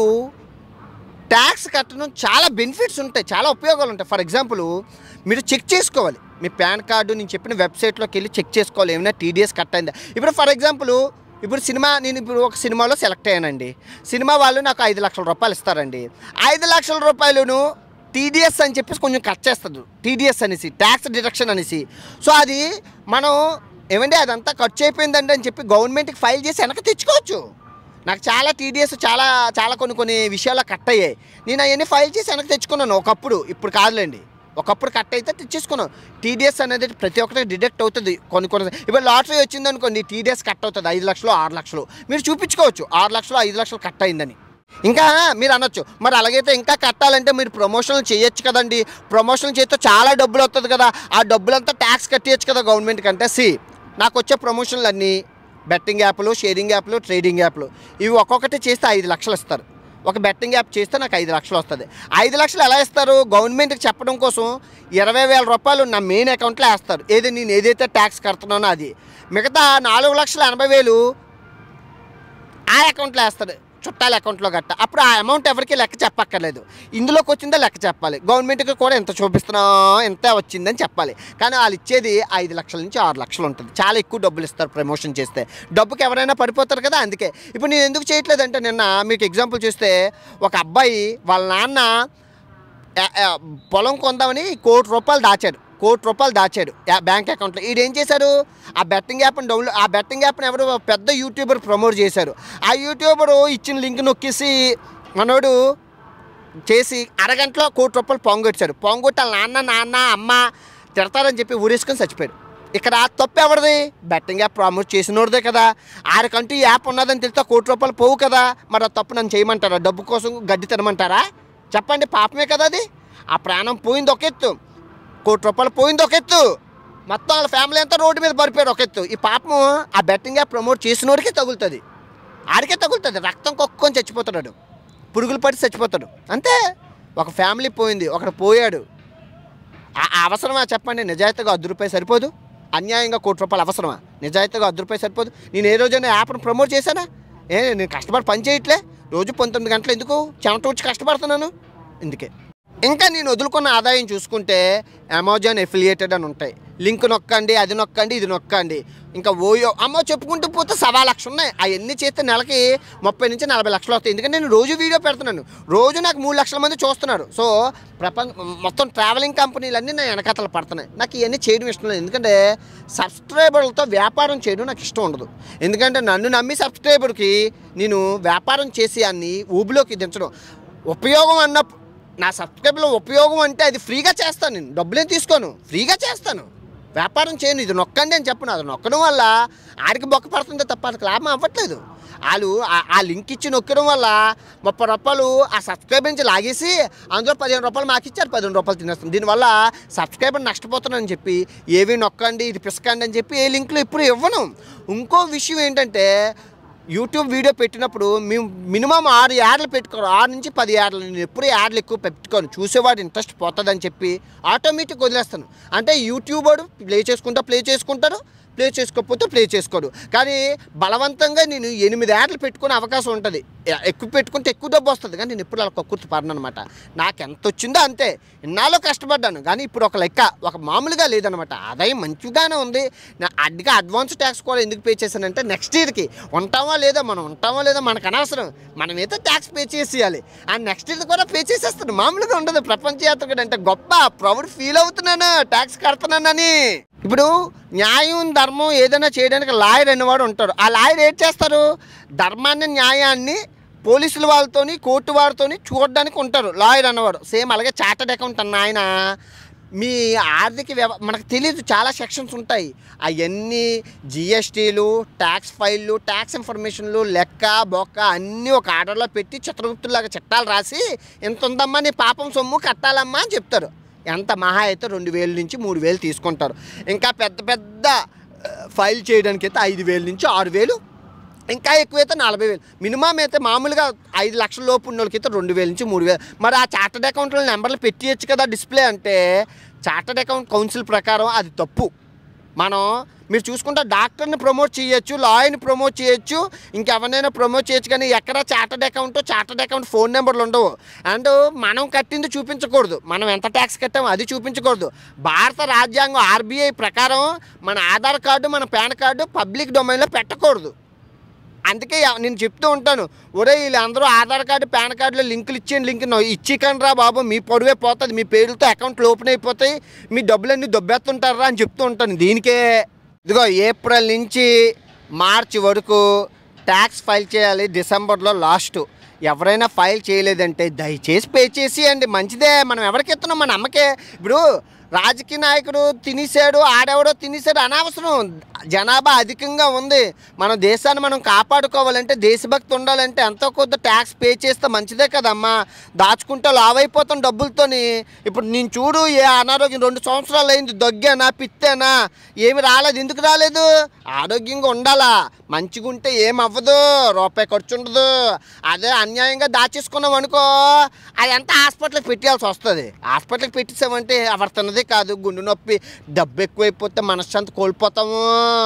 ట్యాక్స్ కట్టడం చాలా బెనిఫిట్స్ ఉంటాయి చాలా ఉపయోగాలు ఉంటాయి ఫర్ ఎగ్జాంపుల్ మీరు చెక్ చేసుకోవాలి మీ పాన్ కార్డు నేను చెప్పిన వెబ్సైట్లోకి వెళ్ళి చెక్ చేసుకోవాలి ఏమైనా టీడీఎస్ కట్ అయిందా ఇప్పుడు ఫర్ ఎగ్జాంపుల్ ఇప్పుడు సినిమా నేను ఇప్పుడు ఒక సినిమాలో సెలెక్ట్ అయ్యానండి సినిమా వాళ్ళు నాకు ఐదు లక్షల రూపాయలు ఇస్తారండి ఐదు లక్షల రూపాయలను టీడీఎస్ అని చెప్పేసి కొంచెం కట్ చేస్తుంది టీడీఎస్ అనేసి ట్యాక్స్ డిడక్షన్ అనేసి సో అది మనం ఏమండి అదంతా ఖర్చు అయిపోయిందండి అని చెప్పి గవర్నమెంట్కి ఫైల్ చేసి వెనక తెచ్చుకోవచ్చు నాకు చాలా టీడీఎస్ చాలా చాలా కొన్ని కొన్ని విషయాల్లో కట్ అయ్యాయి నేను అవన్నీ ఫైల్ చేసి వెనక్కి తెచ్చుకున్నాను ఒకప్పుడు ఇప్పుడు కాదులేండి ఒకప్పుడు కట్ అయితే తెచ్చేసుకున్నాను టీడీఎస్ అనేది ప్రతి ఒక్కటి డిడక్ట్ అవుతుంది కొన్ని కొన్ని ఇప్పుడు లాటరీ వచ్చింది అనుకోండి టీడీఎస్ కట్ అవుతుంది ఐదు లక్షలు ఆరు లక్షలు మీరు చూపించుకోవచ్చు ఆరు లక్షలు ఐదు లక్షలు కట్ అయిందని ఇంకా మీరు అనొచ్చు మరి అలాగైతే ఇంకా కట్టాలంటే మీరు ప్రమోషన్లు చేయొచ్చు కదండి ప్రమోషన్లు చేస్తే చాలా డబ్బులు వస్తుంది కదా ఆ డబ్బులంతా ట్యాక్స్ కట్టేయచ్చు కదా గవర్నమెంట్కి అంటే సి నాకు వచ్చే ప్రమోషన్లు అన్నీ బెట్టింగ్ యాప్లు షేరింగ్ యాప్లు ట్రేడింగ్ యాప్లు ఇవి ఒక్కొక్కటి చేస్తే ఐదు లక్షలు ఇస్తారు ఒక బెట్టింగ్ యాప్ చేస్తే నాకు ఐదు లక్షలు వస్తుంది ఐదు లక్షలు ఎలా ఇస్తారు గవర్నమెంట్కి చెప్పడం కోసం ఇరవై వేల రూపాయలు నా మెయిన్ అకౌంట్లో వేస్తారు ఏది నేను ఏదైతే ట్యాక్స్ కడుతున్నానో అది మిగతా నాలుగు లక్షల ఎనభై వేలు ఆ అకౌంట్లో వేస్తాడు చుట్టాల అకౌంట్లో గట్ట అప్పుడు ఆ అమౌంట్ ఎవరికి లెక్క చెప్పక్కర్లేదు ఇందులోకి వచ్చిందో లెక్క చెప్పాలి గవర్నమెంట్కి కూడా ఎంత చూపిస్తున్నా ఎంత వచ్చిందని చెప్పాలి కానీ వాళ్ళు ఇచ్చేది ఐదు లక్షల నుంచి ఆరు లక్షలు ఉంటుంది చాలా ఎక్కువ డబ్బులు ఇస్తారు ప్రమోషన్ చేస్తే డబ్బుకి ఎవరైనా పడిపోతారు కదా అందుకే ఇప్పుడు నేను ఎందుకు చేయట్లేదంటే నిన్న మీకు ఎగ్జాంపుల్ చూస్తే ఒక అబ్బాయి వాళ్ళ నాన్న ఆ- ఆ పొలం కొందామని కోటి రూపాయలు దాచాడు కోటి రూపాయలు దాచాడు యా- బ్యాంక్ అకౌంట్లో ఈడు ఏం చేశారు ఆ బెట్టింగ్ యాప్ని డౌన్లోడ్ ఆ బెట్టింగ్ యాప్ని ఎవరు పెద్ద యూట్యూబర్ ప్రమోట్ చేశారు ఆ యూట్యూబరు ఇచ్చిన లింక్ నొక్కేసి మనోడు చేసి అరగంటలో కోటి రూపాయలు పొంగొచ్చారు పొంగొట్టి వాళ్ళ నాన్న నాన్న అమ్మ తిడతారని చెప్పి ఊరేసుకొని చచ్చిపోయాడు ఇక్కడ ఆ తప్పు ఎవరిది బెట్టింగ్ యాప్ ప్రమోట్ చేసినోడిదే కదా ఆరికంటూ ఈ యాప్ ఉన్నదని తెలిస్తే కోటి రూపాయలు పోవు కదా మరి ఆ తప్పు నన్ను చేయమంటారా డబ్బు కోసం గడ్డి తినమంటారా చెప్పండి పాపమే కదా అది ఆ ప్రాణం పోయింది ఒక ఎత్తు కోటి రూపాయలు పోయింది ఒక ఎత్తు మొత్తం వాళ్ళ ఫ్యామిలీ అంతా రోడ్డు మీద పడిపోయారు ఒక ఎత్తు ఈ పాపము ఆ బెట్టింగ్ యాప్ ప్రమోట్ చేసినోడికే తగులుతుంది ఆడికే తగులుతుంది రక్తం కొక్కుని చచ్చిపోతాడు పురుగులు పడి చచ్చిపోతాడు అంతే ఒక ఫ్యామిలీ పోయింది ఒకడు పోయాడు ఆ ఆ అవసరమా చెప్పండి నిజాయితీగా అర్ధ రూపాయి సరిపోదు అన్యాయంగా కోటి రూపాయలు అవసరమా నిజాయితీగా అర్ధ రూపాయి సరిపోదు నేను ఏ రోజైనా యాప్ను ప్రమోట్ చేశానా ఏ నేను కష్టపడి పని చేయట్లే రోజు పంతొమ్మిది గంటలు ఎందుకు చెమట వచ్చి కష్టపడుతున్నాను ఇందుకే ఇంకా నేను వదులుకున్న ఆదాయం చూసుకుంటే అమెజాన్ ఎఫిలియేటెడ్ అని ఉంటాయి లింక్ నొక్కండి అది నొక్కండి ఇది నొక్కండి ఇంకా ఓయో అమ్మో చెప్పుకుంటూ పోతే సవా లక్ష ఉన్నాయి అవన్నీ చేస్తే నెలకి ముప్పై నుంచి నలభై లక్షలు వస్తాయి ఎందుకంటే నేను రోజు వీడియో పెడుతున్నాను రోజు నాకు మూడు లక్షల మంది చూస్తున్నారు సో ప్రపంచ మొత్తం ట్రావెలింగ్ కంపెనీలన్నీ నా వెనకతలు పడుతున్నాయి నాకు ఇవన్నీ చేయడం ఇష్టం లేదు ఎందుకంటే సబ్స్క్రైబర్లతో వ్యాపారం చేయడం నాకు ఇష్టం ఉండదు ఎందుకంటే నన్ను నమ్మి సబ్స్క్రైబర్కి నేను వ్యాపారం చేసి అన్ని ఊబిలోకి దించడం ఉపయోగం అన్నప్పుడు నా సబ్స్క్రైబర్లో ఉపయోగం అంటే అది ఫ్రీగా చేస్తాను నేను డబ్బులేం తీసుకోను ఫ్రీగా చేస్తాను వ్యాపారం చేయను ఇది నొక్కండి అని చెప్పను అది నొక్కడం వల్ల ఆడికి బొక్క పడుతుందే తప్ప అది లాభం అవ్వట్లేదు వాళ్ళు ఆ- ఆ లింక్ ఇచ్చి నొక్కడం వల్ల ముప్పై రూపాయలు ఆ సబ్స్క్రైబర్ నుంచి లాగేసి అందులో పదిహేను రూపాయలు మాకు ఇచ్చారు పదిహేను రూపాయలు తినేస్తాం దీనివల్ల సబ్స్క్రైబర్ నష్టపోతున్నానని చెప్పి ఏవి నొక్కండి ఇది పిసకండి అని చెప్పి ఏ లింకులు ఎప్పుడు ఇవ్వను ఇంకో విషయం ఏంటంటే యూట్యూబ్ వీడియో పెట్టినప్పుడు మేము మినిమం ఆరు యాడ్లు పెట్టుకోరు ఆరు నుంచి పది యాడ్లు నేను ఎప్పుడు యాడ్లు ఎక్కువ పెట్టుకోను చూసేవాడు ఇంట్రెస్ట్ పోతుందని చెప్పి ఆటోమేటిక్ వదిలేస్తాను అంటే యూట్యూబ్ వాడు ప్లే చేసుకుంటా ప్లే చేసుకుంటాడు ప్లే చేసుకోకపోతే ప్లే చేసుకోడు కానీ బలవంతంగా నేను ఎనిమిది యాడ్లు పెట్టుకునే అవకాశం ఉంటుంది ఎ- ఎక్కువ పెట్టుకుంటే ఎక్కువ డబ్బు వస్తుంది కానీ నేను ఎప్పుడు అలా కక్కుర్తి పడను అనమాట నాకు ఎంత వచ్చిందో అంతే ఇన్నాళ్ళు కష్టపడ్డాను కానీ ఇప్పుడు ఒక లెక్క ఒక మామూలుగా లేదనమాట ఆదాయం మంచిగానే ఉంది నా అడ్డిగా అడ్వాన్స్ ట్యాక్స్ కూడా ఎందుకు పే చేశానంటే నెక్స్ట్ ఇయర్కి ఉంటామో లేదో మనం ఉంటామో లేదో మనకు అనవసరం మనమైతే ట్యాక్స్ పే చేసేయాలి ఆ నెక్స్ట్ ఇయర్ కూడా పే చేసేస్తాను మామూలుగా ఉండదు ప్రపంచ యాత్రికుడు అంటే గొప్ప ప్రౌడ్ ఫీల్ అవుతున్నాను ట్యాక్స్ కడుతున్నానని ఇప్పుడు న్యాయం ధర్మం ఏదైనా చేయడానికి లాయర్ అనేవాడు ఉంటాడు ఆ లాయర్ ఏం చేస్తారు ధర్మాన్ని న్యాయాన్ని పోలీసుల వాళ్ళతోని కోర్టు వారితోని చూడడానికి ఉంటారు లాయర్ అన్నవాడు సేమ్ అలాగే చార్టెడ్ అకౌంట్ అన్న ఆయన మీ ఆర్థిక వ్యవ మనకు తెలియదు చాలా సెక్షన్స్ ఉంటాయి అవన్నీ జిఎస్టీలు ట్యాక్స్ ఫైళ్ళు ట్యాక్స్ ఇన్ఫర్మేషన్లు లెక్క బొక్క అన్నీ ఒక ఆర్డర్లో పెట్టి చిత్రగుప్తులాగా చట్టాలు రాసి ఎంత ఉందమ్మా నీ పాపం సొమ్ము కట్టాలమ్మా అని చెప్తారు ఎంత మహా అయితే రెండు వేల నుంచి మూడు వేలు తీసుకుంటారు ఇంకా పెద్ద పెద్ద ఆ, ఫైల్ చేయడానికి అయితే ఐదు వేల నుంచి ఆరు వేలు ఇంకా ఎక్కువైతే నలభై వేలు మినిమం అయితే మామూలుగా ఐదు లక్షల లోపు ఉన్న వాళ్ళకి అయితే రెండు వేల నుంచి మూడు వేలు మరి ఆ చార్టర్డ్ అకౌంట్లో నెంబర్లు పెట్టియచ్చు కదా డిస్ప్లే అంటే చార్టర్డ్ అకౌంట్ కౌన్సిల్ ప్రకారం అది తప్పు మనం మీరు చూసుకుంటే డాక్టర్ని ప్రమోట్ చేయొచ్చు లాయర్ని ప్రమోట్ చేయొచ్చు ఇంకెవరినైనా ప్రమోట్ చేయొచ్చు కానీ ఎక్కడ chartered account chartered account phone నెంబర్లు ఉండవు అండ్ మనం కట్టింది చూపించకూడదు మనం ఎంత ట్యాక్స్ కట్టామో అది చూపించకూడదు భారత రాజ్యాంగం ఆర్బీఐ ప్రకారం మన ఆధార్ కార్డు మన పాన్ కార్డు పబ్లిక్ డొమైన్లో పెట్టకూడదు అందుకే ఎవ- నేను చెప్తూ ఉంటాను ఒరే వీళ్ళందరూ ఆధార్ కార్డు పాన్ కార్డులో లింకులు ఇచ్చేయండి లింక్ ఇచ్చికండి రా బాబు మీ పొడవే పోతుంది మీ పేర్లతో అకౌంట్లు ఓపెన్ అయిపోతాయి మీ డబ్బులన్నీ దొబ్బెత్తుంటారా అని చెప్తూ ఉంటాను దీనికే ఇదిగో ఏప్రిల్ నుంచి మార్చి వరకు ట్యాక్స్ ఫైల్ చేయాలి డిసెంబర్లో లాస్ట్ ఎవరైనా ఫైల్ చేయలేదంటే దయచేసి పే చేసి అండి మంచిదే మనం ఎవరికి ఇస్తున్నాం మన అమ్మకే ఇప్పుడు రాజకీయ నాయకుడు తినేసాడు ఆడెవడో తినేసాడు అనవసరం జనాభా అధికంగా ఉంది మన దేశాన్ని మనం కాపాడుకోవాలంటే దేశభక్తి ఉండాలంటే ఎంతో కొంత ట్యాక్స్ పే చేస్తే మంచిదే కదమ్మా దాచుకుంటే లావైపోతాం డబ్బులతోని ఇప్పుడు నేను చూడు ఏ అనారోగ్యం రెండు సంవత్సరాలు అయింది దగ్గేనా పిత్తేనా ఏమి రాలేదు ఎందుకు రాలేదు ఆరోగ్యంగా ఉండాలా మంచిగా ఉంటే ఏం అవ్వదు రూపాయి ఖర్చు ఉండదు అదే అన్యాయంగా దాచేసుకున్నాం అనుకో అదంతా హాస్పిటల్కి పెట్టాల్సి వస్తుంది హాస్పిటల్కి పెట్టేసామంటే ఎవరు తిన్నదే కాదు గుండె నొప్పి డబ్బు ఎక్కువైపోతే మనశ్శాంతి కోల్పోతాము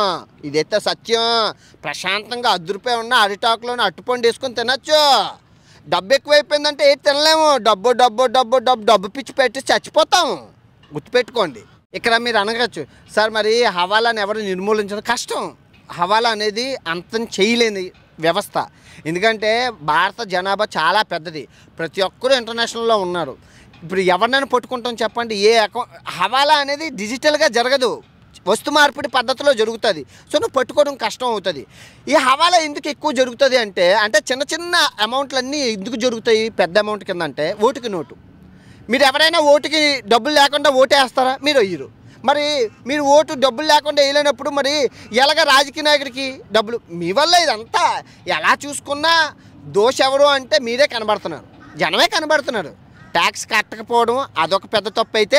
ఇదైతే సత్యం ప్రశాంతంగా అదురుపోయి ఉన్న అరిటాకులోని అట్టుపండు వేసుకొని తినచ్చు డబ్బు ఎక్కువైపోయిందంటే ఏది తినలేము డబ్బు డబ్బు డబ్బు డబ్బు డబ్బు పిచ్చి పెట్టి చచ్చిపోతాము గుర్తుపెట్టుకోండి ఇక్కడ మీరు అనగచ్చు సార్ మరి హవాలాని ఎవరు నిర్మూలించడం కష్టం హవాలా అనేది అంతం చేయలేని వ్యవస్థ ఎందుకంటే భారత జనాభా చాలా పెద్దది ప్రతి ఒక్కరూ ఇంటర్నేషనల్లో ఉన్నారు ఇప్పుడు ఎవరినైనా పట్టుకుంటాం చెప్పండి ఏ అకౌంట్ హవాలా అనేది డిజిటల్గా జరగదు వస్తు మార్పిడి పద్ధతిలో జరుగుతుంది సో నువ్వు పట్టుకోవడం కష్టం అవుతుంది ఈ హవాలా ఎందుకు ఎక్కువ జరుగుతుంది అంటే అంటే చిన్న చిన్న అమౌంట్లన్నీ ఎందుకు జరుగుతాయి పెద్ద అమౌంట్ కింద అంటే ఓటుకి నోటు మీరు ఎవరైనా ఓటుకి డబ్బులు లేకుండా ఓటేస్తారా మీరు వేయరు మరి మీరు ఓటు డబ్బులు లేకుండా వేయలేనప్పుడు మరి ఎలాగ రాజకీయ నాయకుడికి డబ్బులు మీ వల్ల ఇదంతా ఎలా చూసుకున్నా దోష ఎవరు అంటే మీరే కనబడుతున్నారు జనమే కనబడుతున్నారు ట్యాక్స్ కట్టకపోవడం అదొక పెద్ద తప్పు అయితే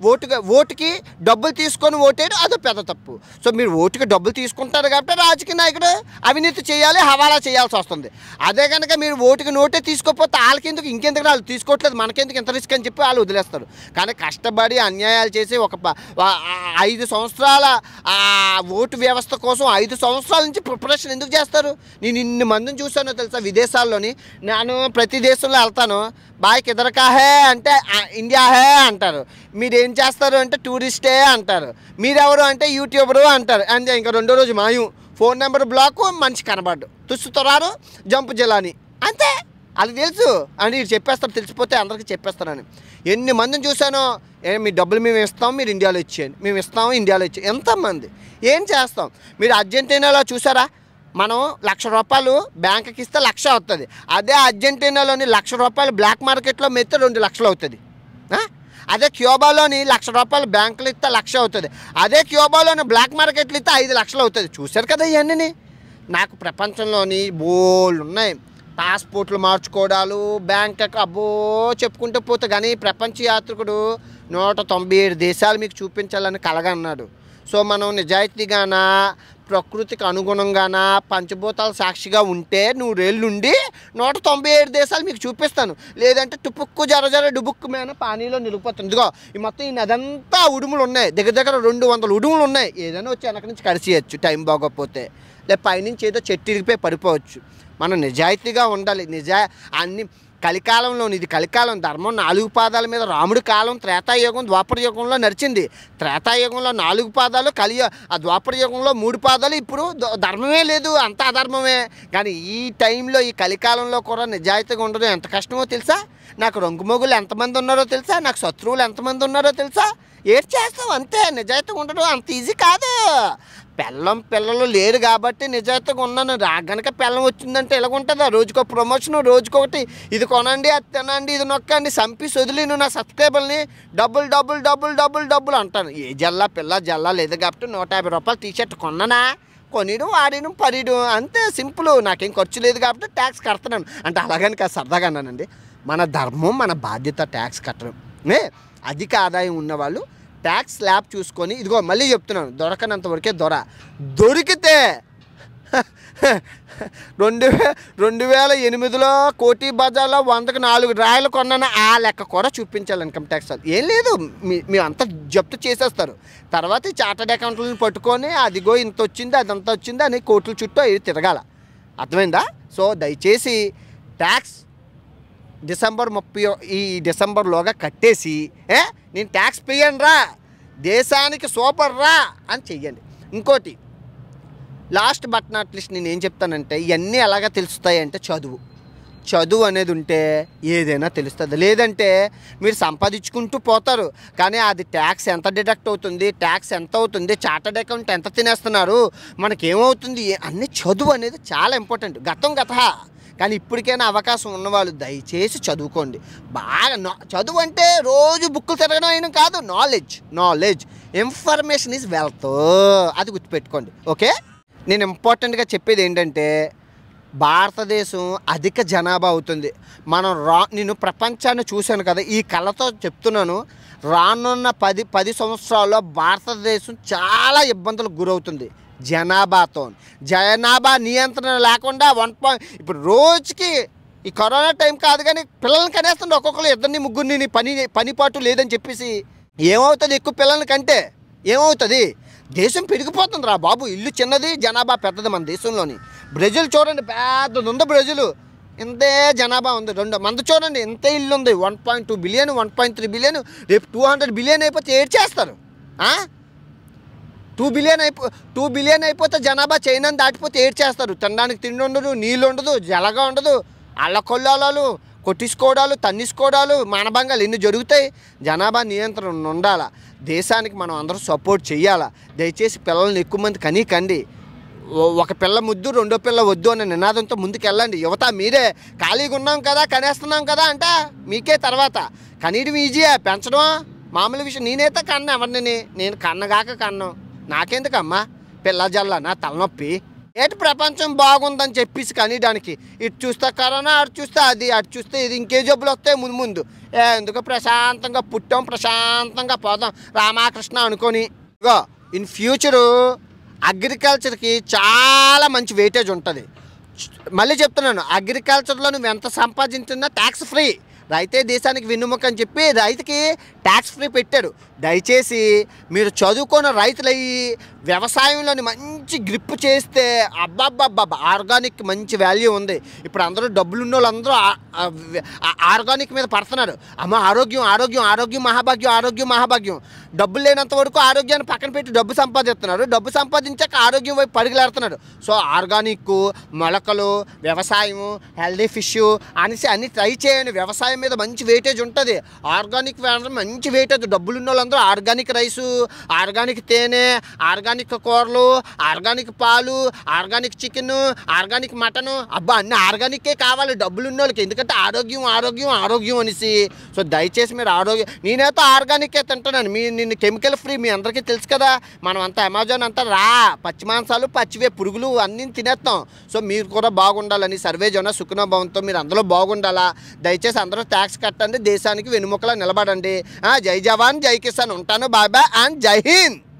ఓటుగా ఓటుకి డబ్బులు తీసుకొని ఓటేయడం అదో పెద్ద తప్పు సో మీరు ఓటుకి డబ్బులు తీసుకుంటారు కాబట్టి రాజకీయ నాయకుడు అవినీతి చేయాలి హవాలా చేయాల్సి వస్తుంది అదే కనుక మీరు ఓటుకి నోటే తీసుకోకపోతే వాళ్ళకి ఎందుకు ఇంకెందుకు వాళ్ళు తీసుకోవట్లేదు మనకెందుకు ఇంత రిస్క్ అని చెప్పి వాళ్ళు వదిలేస్తారు కానీ కష్టపడి అన్యాయాలు చేసి ఒక ప- ఆ- ఆ- ఐదు సంవత్సరాల ఆ ఓటు వ్యవస్థ కోసం ఐదు సంవత్సరాల నుంచి ప్రిపరేషన్ ఎందుకు చేస్తారు నేను ఇన్ని మందిని చూశానో తెలుసా విదేశాల్లోని నేను ప్రతి దేశంలో వెళ్తాను బాయ్ కిదరకా హే అంటే "ఆ, ఇండియా హే అంటారు మీరు ఏం చేస్తారు అంటే టూరిస్టే అంటారు మీరెవరు అంటే యూట్యూబరు అంటారు అంతే ఇంకా రెండో రోజు మాయం ఫోన్ నెంబర్ బ్లాక్ మనిషి కనబడ్డు తుస్సుతరారు జంపు జిలాని అంతే వాళ్ళకి తెలుసు అని వీడు చెప్పేస్తారు తెలిసిపోతే అందరికీ చెప్పేస్తారని ఎన్ని మందిని చూశానో ఏ మీ డబ్బులు మేము ఇస్తాం మీరు ఇండియాలో ఇచ్చేయండి మేము ఇస్తాం ఇండియాలో ఇచ్చే ఎంతమంది ఏం చేస్తాం మీరు అర్జెంటీనాలో చూసారా మనం లక్ష రూపాయలు బ్యాంకుకి ఇస్తే లక్ష అవుతుంది అదే అర్జెంటీనాలోని లక్ష రూపాయలు బ్లాక్ మార్కెట్లో మెత్తే రెండు లక్షలు అవుతుంది ఆ? అదే క్యూబాలోని లక్ష రూపాయలు బ్యాంకులు ఇస్తే లక్ష అవుతుంది అదే క్యూబాలోని బ్లాక్ మార్కెట్లు ఇస్తే ఐదు లక్షలు అవుతుంది చూశారు కదా ఇవన్నీ నాకు ప్రపంచంలోని బోల్డ్ ఉన్నాయి పాస్పోర్ట్లు మార్చుకోవడాలు బ్యాంక్ అకౌ- అబ్బో చెప్పుకుంటూ పోతే కానీ ప్రపంచ యాత్రికుడు నూట తొంభై ఏడు దేశాలు మీకు చూపించాలని కలగన్నాడు సో మనం నిజాయితీగాన ప్రకృతికి అనుగుణంగాన పంచభూతాల సాక్షిగా ఉంటే నూరేళ్ళుండి నూట తొంభై ఏడు దేశాలు మీకు చూపిస్తాను లేదంటే టుపుక్కు జర జర డుబుక్కు మీద పానీలో నిలిపోతుంది ఇదిగో ఈ మొత్తం ఈ నదంతా ఉడుములు ఉన్నాయి దగ్గర దగ్గర రెండు వందల ఉడుములు ఉన్నాయి ఏదైనా వచ్చి వెనక నుంచి కడిచేయచ్చు టైం బాగోకపోతే లేదా పైనుంచి ఏదో చెట్టు ఇరిగిపోయి పడిపోవచ్చు మనం నిజాయితీగా ఉండాలి నిజా అన్ని కలికాలంలోని ఇది కలికాలం ధర్మం నాలుగు పాదాల మీద రాముడి కాలం త్రేతాయుగం ద్వాపర యుగంలో నడిచింది త్రేతాయుగంలో నాలుగు పాదాలు కలి ఆ ద్వాపర యుగంలో మూడు పాదాలు ఇప్పుడు ద- ధర్మమే లేదు అంత అధర్మమే కానీ ఈ టైంలో ఈ కలికాలంలో కూడా నిజాయితీగా ఉండడం ఎంత కష్టమో తెలుసా నాకు రంగుమొగులు ఎంతమంది ఉన్నారో తెలుసా నాకు శత్రువులు ఎంతమంది ఉన్నారో తెలుసా ఏడ్ చేస్తాం అంతే నిజాయితీగా ఉండడం అంత ఈజీ కాదు పెళ్ళం పిల్లలు లేరు కాబట్టి నిజాయితీగా ఉన్నాను రా గనక పెళ్ళం వచ్చిందంటే ఇలా ఉంటుందా రోజుకో ప్రమోషన్ రోజుకొకటి ఇది కొనండి అది తినండి ఇది నొక్కండి సంపి వదిలిను నా సబ్స్క్రైబర్ని డబ్బులు డబ్బులు డబ్బులు డబ్బులు డబ్బులు అంటాను ఏ జల్లా పిల్ల జల్లా లేదు కాబట్టి నూట యాభై రూపాయలు టీ షర్ట్ కొన్నానా కొనిడు వాడిను పరిడు అంతే సింపుల్ నాకేం ఖర్చు లేదు కాబట్టి ట్యాక్స్ కడుతున్నాను అంటే అలాగని కాదు సరదాగా అన్నానండి మన ధర్మం మన బాధ్యత ట్యాక్స్ కట్టడం ఏ అధిక ఆదాయం ఉన్నవాళ్ళు ట్యాక్స్ స్లాబ్ చూసుకొని ఇదిగో మళ్ళీ చెప్తున్నాను దొరకనంత వరకే దొర దొరికితే రెండు వే రెండు వేల ఎనిమిదిలో కోటి బజార్లో వందకు నాలుగు రాయలు కొన్నాను ఆ లెక్క కూడా చూపించాలి ఇన్కమ్ ట్యాక్స్ వాళ్ళు ఏం లేదు మీ మీ అంతా జప్తు చేసేస్తారు తర్వాత ఈ చార్టర్డ్ అకౌంట్లను పట్టుకొని అదిగో ఇంత వచ్చింది అదంతా వచ్చింది అని కోట్ల చుట్టూ ఇది తిరగాల అర్థమైందా సో దయచేసి ట్యాక్స్ డిసెంబర్ ముప్పై ఈ డిసెంబర్లోగా కట్టేసి ఏ నేను ట్యాక్స్ పేయండి రా దేశానికి సూపర్ రా అని చెయ్యండి ఇంకోటి లాస్ట్ బట్ నాట్ లిస్ట్ నేను ఏం చెప్తానంటే ఇవన్నీ ఎలాగ తెలుస్తాయి అంటే చదువు చదువు అనేది ఉంటే ఏదైనా తెలుస్తుంది లేదంటే మీరు సంపాదించుకుంటూ పోతారు కానీ అది ట్యాక్స్ ఎంత డిడక్ట్ అవుతుంది ట్యాక్స్ ఎంత అవుతుంది చార్టర్డ్ అకౌంట్ ఎంత తినేస్తున్నారు మనకేమవుతుంది ఏ- అన్ని చదువు అనేది చాలా ఇంపార్టెంట్ గతం గత కానీ ఇప్పటికైనా అవకాశం ఉన్నవాళ్ళు దయచేసి చదువుకోండి బాగా నా- చదువు అంటే రోజు బుక్కులు తిరగడం అయిన కాదు knowledge knowledge information is wealth అది గుర్తుపెట్టుకోండి ఓకే నేను ఇంపార్టెంట్గా చెప్పేది ఏంటంటే భారతదేశం అధిక జనాభా అవుతుంది మనం రా నేను ప్రపంచాన్ని చూశాను కదా ఈ కళతో చెప్తున్నాను రానున్న పది పది సంవత్సరాల్లో భారతదేశం చాలా ఇబ్బందులకు గురవుతుంది జనాభాతో జనాభా నియంత్రణ లేకుండా వన్ పాయింట్ ఇప్పుడు రోజుకి ఈ కరోనా టైం కాదు కానీ పిల్లల్ని కనేస్తుంది ఒక్కొక్కరు ఇద్దరిని ముగ్గురిని పని పని పాటు లేదని చెప్పేసి ఏమవుతుంది ఎక్కువ పిల్లల్ని కంటే ఏమవుతుంది దేశం పెరిగిపోతుంది రా బాబు ఇల్లు చిన్నది జనాభా పెద్దది మన దేశంలోని బ్రెజిల్ చూడండి పెద్దది ఉంది బ్రెజిల్ ఇంతే జనాభా ఉంది రెండు మంది చూడండి ఇంతే ఇల్లు ఉంది one point two billion one point three billion రేపు టూ హండ్రెడ్ బిలియన్ అయిపోతే ఏడ్ చేస్తారు టూ బిలియన్ అయిపో టూ బిలియన్ అయిపోతే జనాభా చైనాని దాటిపోతే ఏడ్ చేస్తారు తినడానికి తిండి ఉండదు నీళ్ళు ఉండదు జలగా ఉండదు అల్లకొల్లాలు కొట్టించుకోవడాలు తన్నిసుకోవడాలు మానభంగాలు ఎన్ని జరుగుతాయి జనాభా నియంత్రణ ఉండాలా దేశానికి మనం అందరం సపోర్ట్ చేయాలా దయచేసి పిల్లల్ని ఎక్కువ మంది కనీ కండి ఓ- ఒక పిల్ల ముద్దు రెండో పిల్ల వద్దు అనే నినాదంతో ముందుకు వెళ్ళండి యువత మీరే ఖాళీగా ఉన్నాం కదా కనేస్తున్నాం కదా అంట మీకే తర్వాత కనీయడం ఈజీయా పెంచడం మామూలు విషయం నేనైతే కన్నా ఎవరిని నేను కన్నగాక కన్నాం నాకెందుకమ్మా పిల్ల జల్ల నా తలనొప్పి ఏటి ప్రపంచం బాగుందని చెప్పేసి కానీ దానికి ఇటు చూస్తే కరోనా అటు చూస్తే అది అటు చూస్తే ఇది ఇంకే జబ్బులు వస్తాయి ముందు ముందు ఏ, ఎందుకు ప్రశాంతంగా పుట్టాం ప్రశాంతంగా పోదాం రామకృష్ణ అనుకొని ఇగో ఇన్ ఫ్యూచరు అగ్రికల్చర్కి చాలా మంచి వెయిటేజ్ ఉంటుంది మళ్ళీ చెప్తున్నాను అగ్రికల్చర్లో నువ్వు ఎంత సంపాదించినా ట్యాక్స్ ఫ్రీ రైతే దేశానికి వెన్నుముక అని చెప్పి రైతుకి ట్యాక్స్ ఫ్రీ పెట్టాడు దయచేసి మీరు చదువుకున్న రైతులయ్యి వ్యవసాయంలోని మంచి గ్రిప్ చేస్తే అబ్బాబ్బాబ్బా ఆర్గానిక్ మంచి వాల్యూ ఉంది ఇప్పుడు అందరూ డబ్బులు ఉన్న వాళ్ళందరూ ఆ- ఆ వ్య- ఆ ఆర్గానిక్ మీద పడుతున్నారు అమ్మ ఆరోగ్యం ఆరోగ్యం ఆరోగ్యం మహాభాగ్యం ఆరోగ్యం మహాభాగ్యం డబ్బులు లేనంత వరకు ఆరోగ్యాన్ని పక్కన పెట్టి డబ్బు సంపాదిస్తున్నారు డబ్బు సంపాదించాక ఆరోగ్యం వైపు పరుగులాడుతున్నారు సో ఆర్గానిక్ మొలకలు వ్యవసాయం హెల్దీ ఫిష్ అనేసి అన్ని ట్రై చేయండి వ్యవసాయం మీద మంచి వెయిటేజ్ ఉంటుంది ఆర్గానిక్ వ్యాపారం మంచి వెయిటేజ్ డబ్బులు ఉన్న వాళ్ళందరూ ఆర్గానిక్ రైసు ఆర్గానిక్ తేనె ఆర్గానిక్ కూరలు ఆర్గానిక్ పాలు ఆర్గానిక్ చికెన్ ఆర్గానిక్ మటన్ అబ్బా అన్ని ఆర్గానికే కావాలి డబ్బులు ఉన్న వాళ్ళకి ఎందుకంటే ఆరోగ్యం ఆరోగ్యం ఆరోగ్యం అనేసి సో దయచేసి మీరు ఆరోగ్యం నేనైతే ఆర్గానికే తింటున్నాను మీ నిన్ను కెమికల్ ఫ్రీ మీ అందరికీ తెలుసు కదా మనం అంతా అమెజాన్ అంతా రా పచ్చి మాంసాలు పచ్చివే పురుగులు అన్నీ తినేస్తాం సో మీరు కూడా బాగుండాలని సర్వే జన సుఖన భవంతో మీరు అందులో బాగుండాలా దయచేసి అందరూ ట్యాక్స్ కట్టండి దేశానికి వెనుముకలా నిలబడండి ఆ, జై జవాన్ జై కిసాన్ ఉంటాను బాయ్ బాయ్ అండ్ జై హింద్